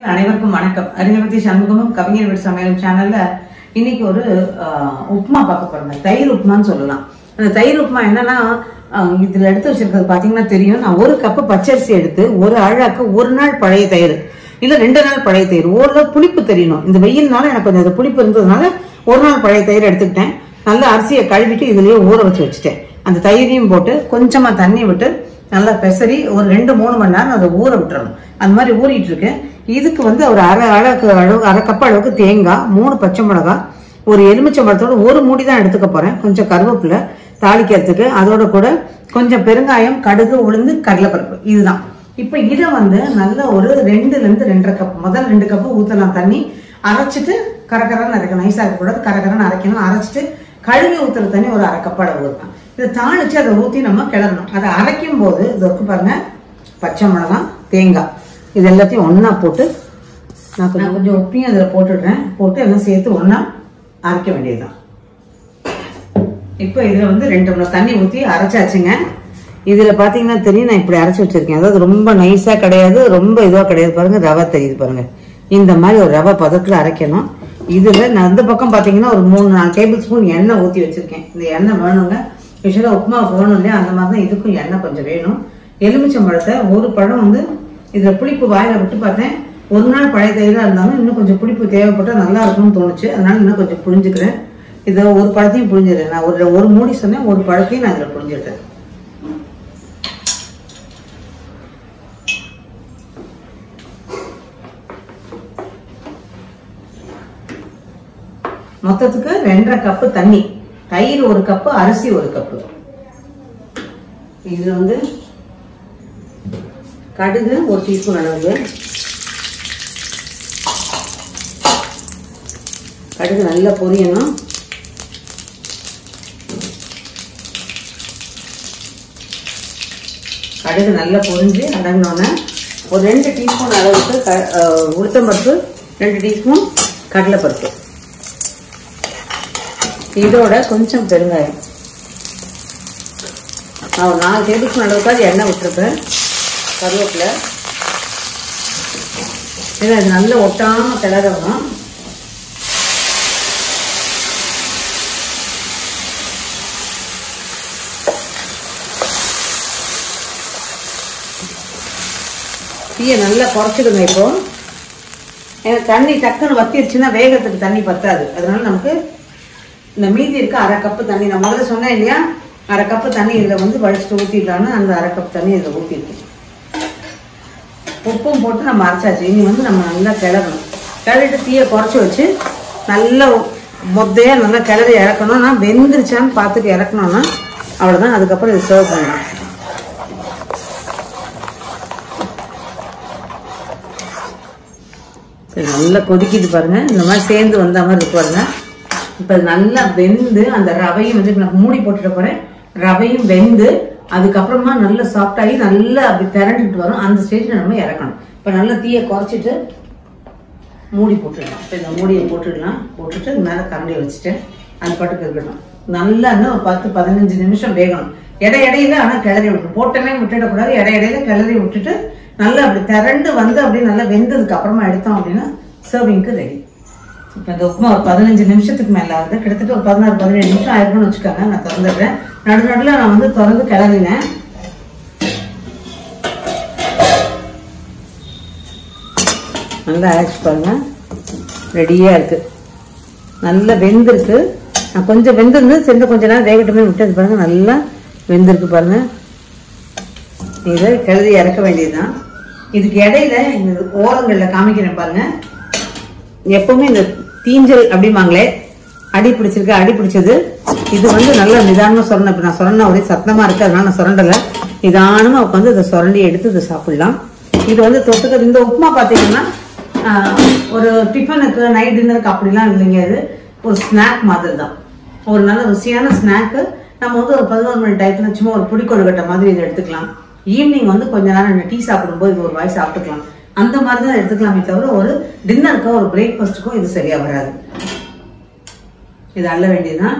அனைவருக்கும் வணக்கம் அறிஞபதி சண்முகமும் கவிஞர் வீட்டு சமையல் சேனல்ல இன்னைக்கு ஒரு ஆஹ், உப்புமா பார்க்க போறேங்க தயிர் உப்புமான்னு சொல்லலாம் அந்த தயிர் உப்புமா என்னன்னா ஆஹ், இதுல எடுத்து வச்சிருக்கிறது பாத்தீங்கன்னா தெரியும் நான் ஒரு கப்பு பச்சரிசி எடுத்து ஒரு அழாக்கு ஒரு நாள் பழைய தயிர் இல்ல ரெண்டு நாள் பழைய தயிர் ஓரளவு புளிப்பு தெரியணும் இந்த வெயில்னால எனக்கு கொஞ்சம் அது புளிப்பு இருந்ததுனால ஒரு நாள் பழைய தயிர் எடுத்துக்கிட்டேன் நல்லா அரிசியை கழுவிட்டு இதுலயே ஊற வச்சு வச்சுட்டேன் அந்த தயிரையும் போட்டு கொஞ்சமா தண்ணி விட்டு நல்லா பெசரி ஒரு ரெண்டு மூணு மணி நேரம் அதை ஊற விட்டுறணும் அந்த மாதிரி ஊறிட்டு இருக்கு இதுக்கு வந்து ஒரு அரை அழகு அளவு அரை கப் அளவுக்கு தேங்காய் மூணு பச்சை மிளகாய் ஒரு எலுமிச்சை பழத்தோட ஒரு மூடி தான் எடுத்துக்க போறேன் கொஞ்சம் கருவேப்பிலை தாளிக்கிறதுக்கு அதோட கூட கொஞ்சம் பெருங்காயம் கடுகு உளுந்து கடலைப்பருப்பு இதுதான் இப்போ இதை வந்து நல்ல ஒரு ரெண்டுல இருந்து ரெண்டரை கப் முதல் ரெண்டு கப்பு ஊத்தலாம் தண்ணி அரைச்சிட்டு கரகரன்னு அரைக்கணும் நைஸா இருக்கக்கூடாது கரகரன்னு அரைக்கணும் அரைச்சிட்டு கழுவி ஊத்துற தண்ணி ஒரு அரை கப் அளவு ஊற்றலாம் இதை தாளிச்சு அதை ஊத்தி நம்ம கிளறணும் அதை அரைக்கும் போது இது இருக்கு பாருங்க பச்சை மிளகாய் தேங்காய் இது எல்லாத்தையும் ஒண்ணா போட்டு நான் கொஞ்சம் கொஞ்சம் உப்பையும் அதில் போட்டுடுறேன் போட்டு எல்லாம் சேர்த்து ஒண்ணா அரைக்க வேண்டியதுதான் இப்போ இதுல வந்து ரெண்டு மணி தண்ணி ஊத்தி அரைச்சாச்சுங்க இதுல பாத்தீங்கன்னா தெரியும் நான் இப்படி அரைச்சு வச்சிருக்கேன் அதாவது ரொம்ப நைஸா கிடையாது ரொம்ப இதுவா கிடையாது பாருங்க ரவை தெரியுது பாருங்க இந்த மாதிரி ஒரு ரவை பதத்துல அரைக்கணும் இதுல நான் இந்த பக்கம் பாத்தீங்கன்னா ஒரு மூணு நாலு டேபிள் ஸ்பூன் எண்ணெய் ஊத்தி வச்சிருக்கேன் இந்த எண்ணெய் வேணுங்க யூஸ்வலா உப்புமா வேணும் இல்லையா அந்த மாதிரி தான் இதுக்கும் எண்ணெய் கொஞ்சம் வேணும் எலுமிச்சம் பழத்தை ஒரு பழம் வந்து இதுல புளிப்பு வாயில விட்டு பார்த்தேன் ஒரு நாள் பழைய தயிரா இருந்தாலும் இன்னும் கொஞ்சம் புளிப்பு தேவைப்பட்டா நல்லா இருக்கும்னு தோணுச்சு அதனால இன்னும் கொஞ்சம் புழிஞ்சுக்கிறேன் இதை ஒரு பழத்தையும் புழிஞ்சிடுறேன் நான் ஒரு ஒரு மூடி சொன்னேன் ஒரு பழத்தையும் நான் இதுல புழிஞ்சிடுறேன் மொத்தத்துக்கு ரெண்டரை கப்பு தண்ணி தயிர் ஒரு கப்பு அரிசி ஒரு கப்பு இது வந்து கடுகு ஒரு டீஸ்பூன் அளவு கடுகு நல்லா பொரியணும் கடுகு நல்லா பொரிஞ்சு அடங்கினோன்னே ஒரு ரெண்டு டீஸ்பூன் அளவுக்கு க- அஹ், உளுத்தம்பருப்பு ரெண்டு டீஸ்பூன் கடலைப்பருப்பு இதோட கொஞ்சம் பெருங்காயம் நான் ஒரு நாலு டேபிள் ஸ்பூன் அளவுக்காவது எண்ணெய் விட்டுருப்பேன் கருவேப்பிலை ஏன்னா இது நல்லா ஒட்டாம கிளறணும் தீயை நல்லா குறைச்சிடுங்க இப்போ ஏன்னா தண்ணி டக்குன்னு வத்திருச்சுன்னா வேகத்துக்கு தண்ணி பத்தாது அதனால நமக்கு இந்த மீதி இருக்க அரை கப்பு தண்ணி நான் முதல்ல சொன்னேன் இல்லையா அரை கப்பு தண்ணி இதில் வந்து வடிச்சிட்டு ஊற்றிடலான்னு அந்த அரை கப் தண்ணி இதில் ஊற்றிருக்கேன் உப்பும் போட்டு நம்ம அரைச்சாச்சு இனி வந்து நம்ம நல்லா கிளறணும் கிளறிட்டு தீயை குறைச்சி வச்சு நல்லா மொத்தையாக நல்லா கிளறி இறக்கணும் நான் வெந்துருச்சான்னு பார்த்துட்டு இறக்கணும்னா அவ்வளோதான் அதுக்கப்புறம் இது சர்வ் பண்ணலாம் இது நல்லா கொதிக்குது பாருங்க இந்த மாதிரி சேர்ந்து வந்த மாதிரி இருக்கு பாருங்க இப்ப இது நல்லா வெந்து அந்த ரவையும் வந்து நான் மூடி போட்டுட்டு போறேன் ரவையும் வெந்து அதுக்கப்புறமா நல்லா சாஃப்ட் ஆகி நல்லா அப்படி திரண்டுட்டு வரும் அந்த ஸ்டேஜ்ல நம்ம இறக்கணும் இப்ப நல்லா தீயை குறைச்சிட்டு மூடி போட்டுடலாம் இப்ப இந்த மூடியை போட்டுடலாம் போட்டுட்டு இது மேல கரண்டியை வச்சுட்டேன் அது பாட்டுக்கு இருக்கட்டும் நல்லா இன்னும் ஒரு பத்து பதினஞ்சு நிமிஷம் வேகணும் இடை இடையில ஆனா கிளறி விடணும் போட்டமே விட்டுடக்கூடாது இடை இடையில கிளறி விட்டுட்டு நல்லா அப்படி திரண்டு வந்து அப்படியே நல்லா வெந்ததுக்கு அப்புறமா எடுத்தோம் அப்படின்னா சர்விங்க்கு ரெடி இப்போ இந்த உப்புமா ஒரு பதினஞ்சு நிமிஷத்துக்கு மேல ஆகுது கிட்டத்தட்ட ஒரு பதினாறு பதினேழு நிமிஷம் ஆயிருக்கும்னு வச்சுக்கோங்க நான் திறந்துடுறேன் நடு நடுல நான் வந்து திறந்து கிளறினேன் நல்லா ஆயிடுச்சு பாருங்க ரெடியா இருக்கு நல்லா வெந்திருக்கு நான் கொஞ்சம் வெந்திருந்து சேர்ந்து கொஞ்ச நேரம் வேகட்டுமே விட்டது பாருங்க நல்லா வெந்திருக்கு பாருங்க இதை கிளறி இறக்க வேண்டியதுதான் இதுக்கு இடையில இந்த ஓரங்கள்ல காமிக்கிறேன் பாருங்க எப்பவுமே இந்த தீஞ்சல் அப்படிம்பாங்களே அடி பிடிச்சிருக்கு அடி பிடிச்சது இது வந்து நல்லா நிதானமா சொரண இப்ப நான் சொரண ஒரே சத்தமா இருக்கு அதனால நான் சுரண்டல நிதானமா உட்காந்து இதை சுரண்டி எடுத்து இதை சாப்பிடலாம் இது வந்து தொட்டுக்க இந்த உப்புமா பாத்தீங்கன்னா ஆஹ், ஒரு டிஃபனுக்கு நைட் டின்னருக்கு அப்படிலாம் இல்லைங்க இது ஒரு ஸ்நாக் மாதிரி தான் ஒரு நல்ல ருசியான ஸ்நாக்கு நம்ம வந்து ஒரு பதினோரு மணி டயத்துல சும்மா ஒரு புடி கொழுக்கட்டை மாதிரி இதை எடுத்துக்கலாம் ஈவினிங் வந்து கொஞ்ச நேரம் டீ சாப்பிடும்போது இது ஒரு வாய் சாப்பிட்டுக்கலாம் அந்த மாதிரி தான் எடுத்துக்கலாமே தவிர ஒரு டின்னருக்கோ ஒரு பிரேக்ஃபாஸ்ட்டுக்கோ இது சரியா வராது இது அள்ள வேண்டியதுதான்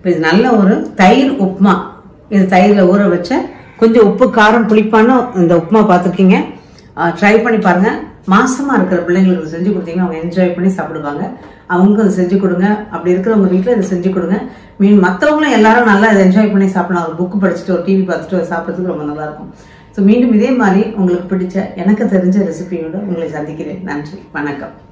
இப்போ இது நல்ல ஒரு தயிர் உப்புமா இது தயிரில் ஊற வச்ச கொஞ்சம் உப்பு காரம் புளிப்பான இந்த உப்புமா பார்த்துருக்கீங்க ட்ரை பண்ணி பாருங்க மாசமா இருக்கிற பிள்ளைங்களுக்கு இது செஞ்சு கொடுத்தீங்கன்னா அவங்க என்ஜாய் பண்ணி சாப்பிடுவாங்க அவங்க அதை செஞ்சு கொடுங்க அப்படி இருக்கிறவங்க வீட்டில் இதை செஞ்சு கொடுங்க மீன் மற்றவங்களும் எல்லாரும் நல்லா இதை என்ஜாய் பண்ணி சாப்பிடலாம் ஒரு புக்கு படிச்சுட்டு ஒரு டிவி பார்த்துட்டு அதை சாப்பிட்றதுக்கு ரொம்ப நல்லா இருக்கும் ஸோ மீண்டும் இதே மாதிரி உங்களுக்கு பிடிச்ச எனக்கு தெரிஞ்ச ரெசிபியோட உங்களை சந்திக்கிறேன் நன்றி வணக்கம்